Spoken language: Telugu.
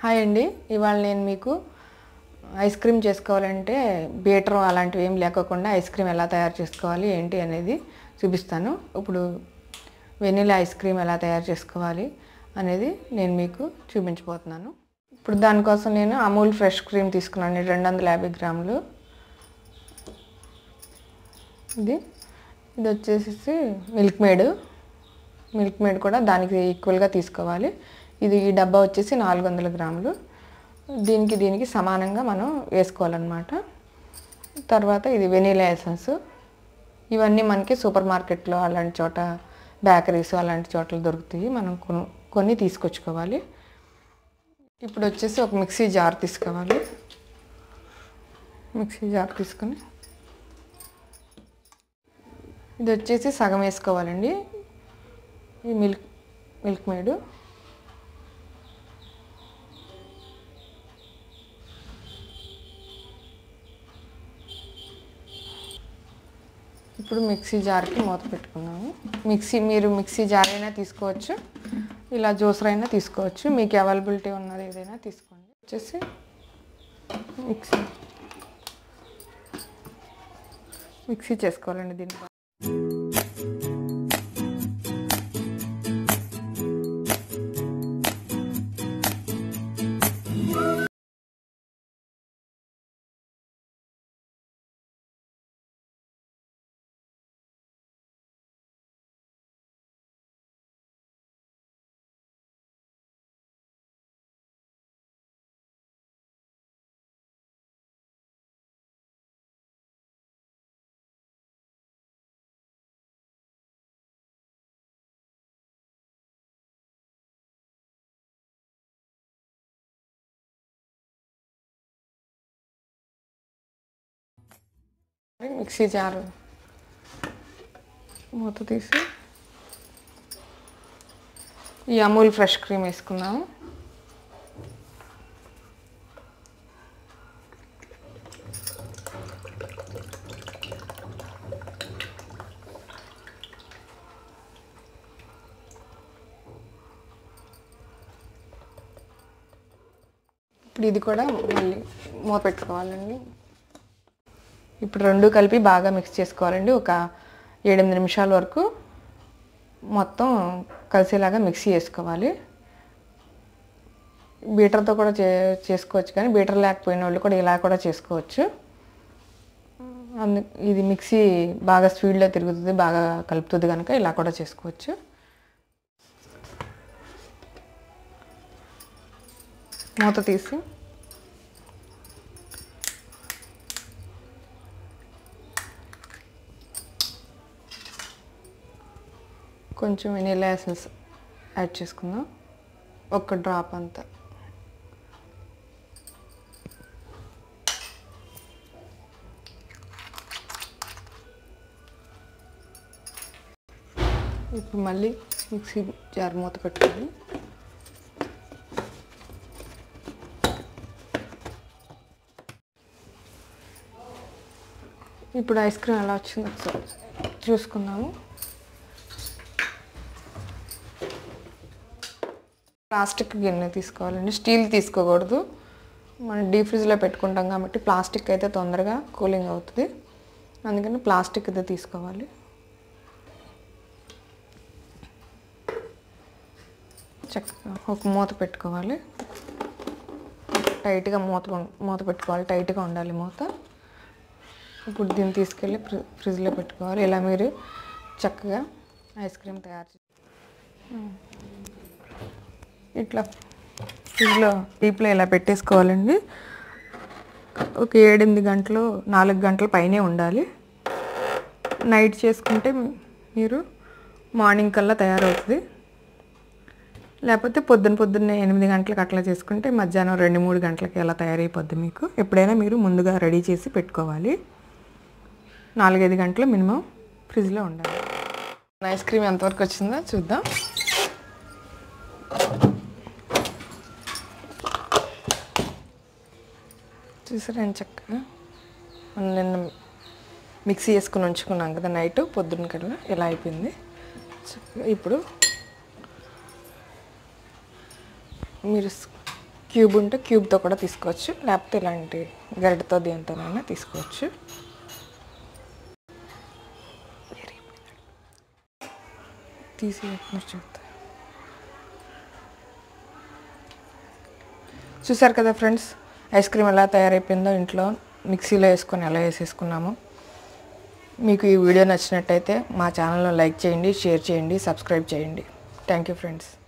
హాయ్ అండి ఇవాళ నేను మీకు ఐస్ క్రీమ్ చేసుకోవాలంటే బీటర్ అలాంటివి ఏం లేకోకుండా ఐస్ క్రీమ్ ఎలా తయారు చేసుకోవాలి ఏంటి అనేది చూపిస్తాను ఇప్పుడు వెనీలా ఐస్ క్రీమ్ ఎలా తయారు చేసుకోవాలి అనేది నేను మీకు చూపించబోతున్నాను ఇప్పుడు దానికోసం నేను అమూల్ ఫ్రెష్ క్రీమ్ తీసుకున్నాను రెండు వందల యాభై గ్రాములు ఇది ఇది వచ్చేసి మిల్క్ మేడ్ మిల్క్ మేడ్ కూడా దానికి ఈక్వల్గా తీసుకోవాలి ఇది ఈ డబ్బా వచ్చేసి నాలుగు వందల గ్రాములు దీనికి దీనికి సమానంగా మనం వేసుకోవాలన్నమాట తర్వాత ఇది వెనీలా ఎసెన్స్ ఇవన్నీ మనకి సూపర్ మార్కెట్లో అలాంటి చోట బేకరీస్ అలాంటి చోట్ల దొరుకుతాయి మనం కొను కొన్ని తీసుకొచ్చుకోవాలి ఇప్పుడు వచ్చేసి ఒక మిక్సీ జార్ తీసుకోవాలి మిక్సీ జార్ తీసుకొని ఇది వచ్చేసి సగం వేసుకోవాలండి ఈ మిల్క్ మిల్క్ మేడు ఇప్పుడు మిక్సీ జార్కి మూత పెట్టుకున్నాము మిక్సీ మీరు మిక్సీ జార్ అయినా తీసుకోవచ్చు ఇలా జ్యూసర్ అయినా తీసుకోవచ్చు మీకు అవైలబిలిటీ ఉన్నది ఏదైనా తీసుకోండి వచ్చేసి మిక్సీ మిక్సీ చేసుకోవాలండి దీన్ని మిక్సీ జారు మూత తీసి ఈ అమూల్ ఫ్రెష్ క్రీమ్ వేసుకున్నాము ఇప్పుడు ఇది కూడా మళ్ళీ మూత పెట్టుకోవాలండి ఇప్పుడు రెండు కలిపి బాగా మిక్స్ చేసుకోవాలండి ఒక ఏడెనిమిది నిమిషాల వరకు మొత్తం కలిసేలాగా మిక్సీ చేసుకోవాలి బీటర్తో కూడా చే చేసుకోవచ్చు కానీ బీటర్ లేకపోయిన వాళ్ళు కూడా ఇలా కూడా చేసుకోవచ్చు అందు ఇది మిక్సీ బాగా స్పీడ్లో తిరుగుతుంది బాగా కలుపుతుంది కనుక ఇలా కూడా చేసుకోవచ్చు మూత తీసి కొంచెం వెనీలా ఎసెన్స్ యాడ్ చేసుకుందాం ఒక డ్రాప్ అంతా ఇప్పుడు మళ్ళీ మిక్సీ జార్ మూత పెట్టుకోవాలి ఇప్పుడు ఐస్ క్రీమ్ ఎలా వచ్చిందో ఒకసారి చూసుకుందాము ప్లాస్టిక్ గిన్నె తీసుకోవాలండి స్టీల్ తీసుకోకూడదు మనం డీప్ ఫ్రిడ్జ్లో పెట్టుకుంటాం కాబట్టి ప్లాస్టిక్ అయితే తొందరగా కూలింగ్ అవుతుంది అందుకని ప్లాస్టిక్ ఇది తీసుకోవాలి చక్కగా ఒక మూత పెట్టుకోవాలి టైట్గా మూత మూత పెట్టుకోవాలి టైట్గా ఉండాలి మూత ఇప్పుడు దీన్ని తీసుకెళ్ళి ఫ్రి ఫ్రిడ్జ్లో పెట్టుకోవాలి ఇలా మీరు చక్కగా ఐస్ క్రీమ్ తయారు చే ఇట్లా ఫ్రిడ్జ్లో డీప్లో ఇలా పెట్టేసుకోవాలండి ఒక ఏడెనిమిది గంటలు నాలుగు గంటల పైనే ఉండాలి నైట్ చేసుకుంటే మీరు మార్నింగ్ కల్లా తయారవుతుంది లేకపోతే పొద్దున పొద్దున్నే ఎనిమిది గంటలకు అట్లా చేసుకుంటే మధ్యాహ్నం రెండు మూడు గంటలకి ఎలా తయారైపోద్ది మీకు ఎప్పుడైనా మీరు ముందుగా రెడీ చేసి పెట్టుకోవాలి నాలుగైదు గంటలు మినిమం ఫ్రిడ్జ్లో ఉండాలి ఐస్ క్రీమ్ ఎంతవరకు వచ్చిందో చూద్దాం చూసారండి చక్కగా మనం నిన్న మిక్సీ వేసుకుని ఉంచుకున్నాం కదా నైట్ పొద్దున్న కల్లా ఇలా అయిపోయింది చక్కగా ఇప్పుడు మీరు క్యూబ్ ఉంటే క్యూబ్తో కూడా తీసుకోవచ్చు లేకపోతే ఇలాంటి గరిటతో దేనితోనైనా తీసుకోవచ్చు తీసి పెట్టినట్టు చెప్తా చూసారు కదా ఫ్రెండ్స్ ఐస్ క్రీమ్ ఎలా తయారైపోయిందో ఇంట్లో మిక్సీలో వేసుకొని ఎలా వేసేసుకున్నాము మీకు ఈ వీడియో నచ్చినట్టయితే మా ఛానల్ను లైక్ చేయండి షేర్ చేయండి సబ్స్క్రైబ్ చేయండి థ్యాంక్ యూ ఫ్రెండ్స్